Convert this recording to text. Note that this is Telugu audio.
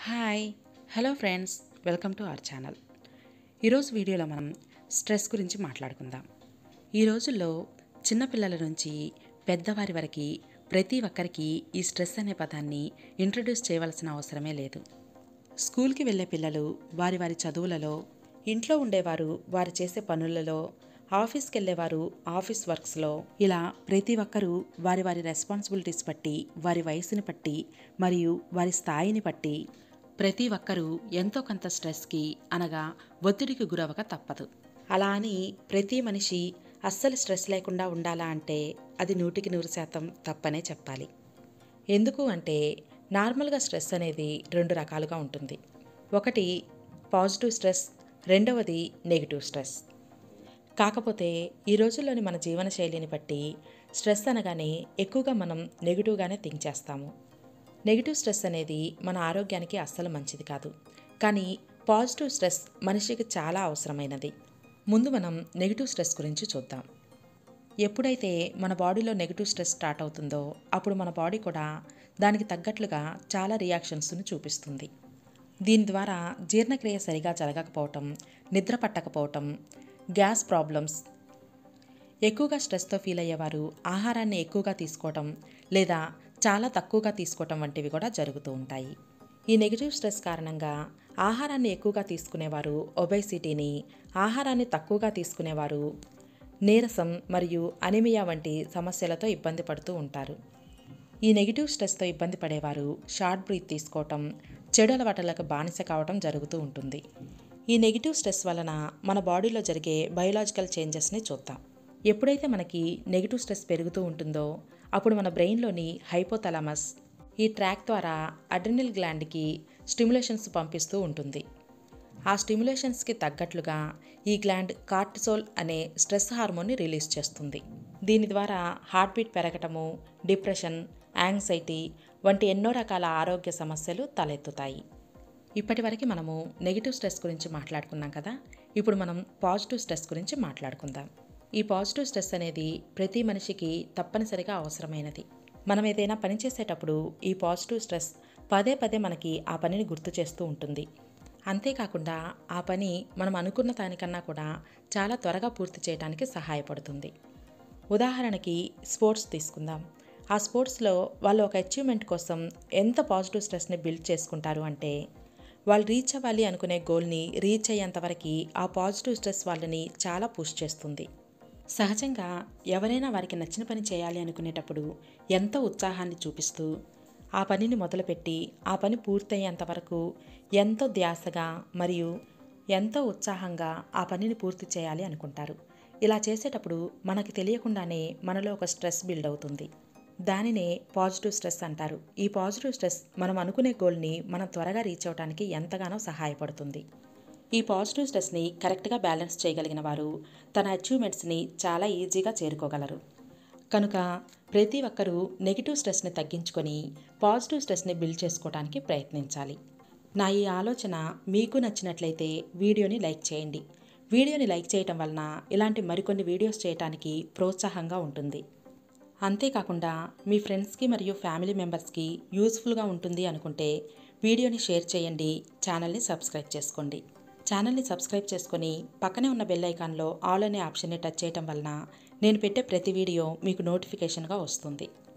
hi hello friends welcome to our channel ఈరోజు వీడియోలో మనం స్ట్రెస్ గురించి మాట్లాడుకుందాం ఈ రోజుల్లో చిన్నపిల్లల నుంచి పెద్దవారి వరకు ప్రతి ఒక్కరికి ఈ స్ట్రెస్ అనే పదాన్ని ఇంట్రడ్యూస్ చేయవలసిన అవసరమే లేదు స్కూల్కి వెళ్ళే పిల్లలు వారి వారి చదువులలో ఇంట్లో ఉండేవారు వారు చేసే పనులలో ఆఫీస్కి వెళ్ళేవారు ఆఫీస్ వర్క్స్లో ఇలా ప్రతి ఒక్కరూ వారి వారి రెస్పాన్సిబిలిటీస్ బట్టి వారి వయసుని బట్టి మరియు వారి స్థాయిని బట్టి ప్రతి ఒక్కరూ ఎంతో కొంత స్ట్రెస్కి అనగా ఒత్తిడికి గురవక తప్పదు అలా అని ప్రతి మనిషి అస్సలు స్ట్రెస్ లేకుండా ఉండాలా అంటే అది నూటికి నూరు శాతం తప్పనే చెప్పాలి ఎందుకు అంటే నార్మల్గా స్ట్రెస్ అనేది రెండు రకాలుగా ఉంటుంది ఒకటి పాజిటివ్ స్ట్రెస్ రెండవది నెగిటివ్ స్ట్రెస్ కాకపోతే ఈ రోజుల్లోని మన జీవన శైలిని బట్టి స్ట్రెస్ అనగానే ఎక్కువగా మనం నెగిటివ్గానే థింక్ చేస్తాము నెగిటివ్ స్ట్రెస్ అనేది మన ఆరోగ్యానికి అస్సలు మంచిది కాదు కానీ పాజిటివ్ స్ట్రెస్ మనిషికి చాలా అవసరమైనది ముందు మనం నెగిటివ్ స్ట్రెస్ గురించి చూద్దాం ఎప్పుడైతే మన బాడీలో నెగిటివ్ స్ట్రెస్ స్టార్ట్ అవుతుందో అప్పుడు మన బాడీ కూడా దానికి తగ్గట్లుగా చాలా రియాక్షన్స్ను చూపిస్తుంది దీని ద్వారా జీర్ణక్రియ సరిగా జరగకపోవటం నిద్ర పట్టకపోవటం గ్యాస్ ప్రాబ్లమ్స్ ఎక్కువగా స్ట్రెస్తో ఫీల్ అయ్యేవారు ఆహారాన్ని ఎక్కువగా తీసుకోవటం లేదా చాలా తక్కువగా తీసుకోవటం వంటివి కూడా జరుగుతూ ఉంటాయి ఈ నెగిటివ్ స్ట్రెస్ కారణంగా ఆహారాన్ని ఎక్కువగా తీసుకునేవారు ఒబైసిటీని ఆహారాన్ని తక్కువగా తీసుకునేవారు నీరసం మరియు అనిమియా వంటి సమస్యలతో ఇబ్బంది పడుతూ ఉంటారు ఈ నెగిటివ్ స్ట్రెస్తో ఇబ్బంది పడేవారు షార్ట్ బ్రీత్ తీసుకోవటం చెడు అలవాట్లకు బానిస కావటం జరుగుతూ ఉంటుంది ఈ నెగిటివ్ స్ట్రెస్ వలన మన బాడీలో జరిగే బయోలాజికల్ చేంజెస్ని చూద్దాం ఎప్పుడైతే మనకి నెగిటివ్ స్ట్రెస్ పెరుగుతూ ఉంటుందో అప్పుడు మన బ్రెయిన్లోని హైపోథలామస్ ఈ ట్రాక్ ద్వారా అడ్రినల్ గ్లాండ్కి స్టిమ్యులేషన్స్ పంపిస్తూ ఉంటుంది ఆ స్టిమ్యులేషన్స్కి తగ్గట్లుగా ఈ గ్లాండ్ కార్టిసోల్ అనే స్ట్రెస్ హార్మోన్ని రిలీజ్ చేస్తుంది దీని ద్వారా హార్ట్ బీట్ పెరగటము డిప్రెషన్ యాంగ్జైటీ వంటి ఎన్నో రకాల ఆరోగ్య సమస్యలు తలెత్తుతాయి ఇప్పటివరకు మనము నెగిటివ్ స్ట్రెస్ గురించి మాట్లాడుకున్నాం కదా ఇప్పుడు మనం పాజిటివ్ స్ట్రెస్ గురించి మాట్లాడుకుందాం ఈ పాజిటివ్ స్ట్రెస్ అనేది ప్రతి మనిషికి తప్పనిసరిగా అవసరమైనది మనం ఏదైనా పని చేసేటప్పుడు ఈ పాజిటివ్ స్ట్రెస్ పదే పదే మనకి ఆ పనిని గుర్తు చేస్తూ ఉంటుంది అంతేకాకుండా ఆ పని మనం అనుకున్న దానికన్నా కూడా చాలా త్వరగా పూర్తి చేయడానికి సహాయపడుతుంది ఉదాహరణకి స్పోర్ట్స్ తీసుకుందాం ఆ స్పోర్ట్స్లో వాళ్ళు ఒక అచీవ్మెంట్ కోసం ఎంత పాజిటివ్ స్ట్రెస్ని బిల్డ్ చేసుకుంటారు అంటే వాళ్ళు రీచ్ అవ్వాలి అనుకునే గోల్ని రీచ్ అయ్యేంతవరకు ఆ పాజిటివ్ స్ట్రెస్ వాళ్ళని చాలా పుష్ చేస్తుంది సహజంగా ఎవరైనా వారికి నచ్చిన పని చేయాలి అనుకునేటప్పుడు ఎంతో ఉత్సాహాన్ని చూపిస్తూ ఆ పనిని మొదలుపెట్టి ఆ పని పూర్తయ్యేంత వరకు ఎంతో ధ్యాసగా మరియు ఎంతో ఉత్సాహంగా ఆ పనిని పూర్తి చేయాలి అనుకుంటారు ఇలా చేసేటప్పుడు మనకి తెలియకుండానే మనలో ఒక స్ట్రెస్ బిల్డ్ అవుతుంది దానినే పాజిటివ్ స్ట్రెస్ అంటారు ఈ పాజిటివ్ స్ట్రెస్ మనం అనుకునే గోల్ని మనం త్వరగా రీచ్ అవడానికి ఎంతగానో సహాయపడుతుంది ఈ పాజిటివ్ స్ట్రెస్ని కరెక్ట్గా బ్యాలెన్స్ చేయగలిగిన వారు తన అచీవ్మెంట్స్ని చాలా ఈజీగా చేరుకోగలరు కనుక ప్రతి ఒక్కరూ నెగిటివ్ స్ట్రెస్ని తగ్గించుకొని పాజిటివ్ స్ట్రెస్ని బిల్డ్ చేసుకోవడానికి ప్రయత్నించాలి నా ఈ ఆలోచన మీకు నచ్చినట్లయితే వీడియోని లైక్ చేయండి వీడియోని లైక్ చేయటం వలన ఇలాంటి మరికొన్ని వీడియోస్ చేయడానికి ప్రోత్సాహంగా ఉంటుంది అంతేకాకుండా మీ ఫ్రెండ్స్కి మరియు ఫ్యామిలీ మెంబర్స్కి యూస్ఫుల్గా ఉంటుంది అనుకుంటే వీడియోని షేర్ చేయండి ఛానల్ని సబ్స్క్రైబ్ చేసుకోండి ఛానల్ని సబ్స్క్రైబ్ చేసుకొని పక్కనే ఉన్న బెల్ ఐకాన్లో ఆల్ అనే ఆప్షన్ని టచ్ చేయటం వలన నేను పెట్టే ప్రతి వీడియో మీకు నోటిఫికేషన్గా వస్తుంది